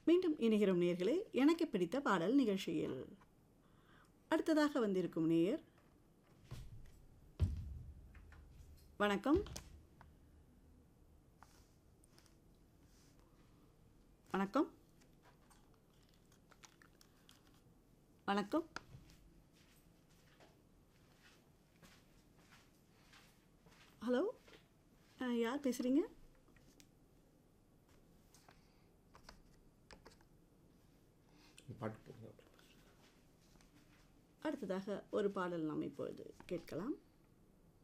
மீண்டும் இணைகிறோம் நேர்களே எனக்கு பிடித்த பாடல் நிகழ்ச்சியில் அடுத்ததாக வந்திருக்கும் நேயர் வணக்கம் வணக்கம் வணக்கம் ஹலோ அஹ், யார் பேசுகிறீங்க பாட்டு போடுங்க அடுத்ததாக ஒரு பாடல் நாம் இப்பொழுது கேட்கலாம்